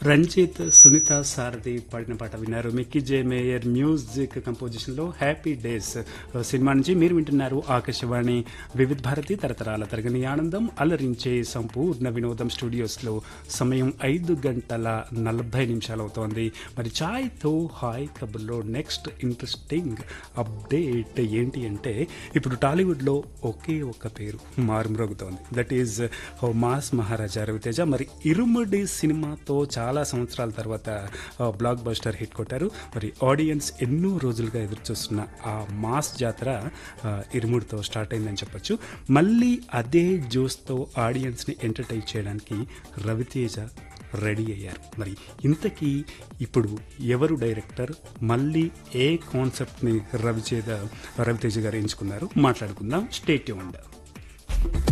రంజిత్ సునీత సారథి పాడిన పాట విన్నారు మిక్కీ జే మేయర్ మ్యూజిక్ కంపోజిషన్ లో హ్యాపీ డేస్ సినిమా నుంచి మీరు వింటున్నారు ఆకాశవాణి వివిధ భారతి తరతరాల తరగని ఆనందం అలరించే సంపూర్ణ వినోదం స్టూడియోస్ లో సమయం ఐదు గంటల నలభై నిమిషాలు అవుతోంది మరి చాయ్ తో హాయ్ కబుర్లో నెక్స్ట్ ఇంట్రెస్టింగ్ అప్డేట్ ఏంటి అంటే ఇప్పుడు టాలీవుడ్ లో ఒకే ఒక్క పేరు మారుమ్రోగుతోంది that is mass Maharaja Raviteja మరి ఇరుముడి సినిమాతో చాలా సంవత్సరాల తర్వాత బ్లాక్ బస్టర్ హిట్ కొట్టారు మరి ఆడియన్స్ ఎన్నో రోజులుగా ఎదురు చూస్తున్న ఆ మాస్ జాతర ఆ, ఇరుముడితో స్టార్ట్ అయిందని చెప్పొచ్చు మళ్ళీ అదే జోస్తో ఆడియన్స్ని ఎంటర్టైన్ చేయడానికి రవితేజ రెడీ అయ్యారు మరి ఇంతకీ ఇప్పుడు ఎవరు డైరెక్టర్ మళ్ళీ ఏ కాన్సెప్ట్ని రవిచేద రవితేజ గారు ఎంచుకున్నారు మాట్లాడుకుందాం స్టేట్ ఉండ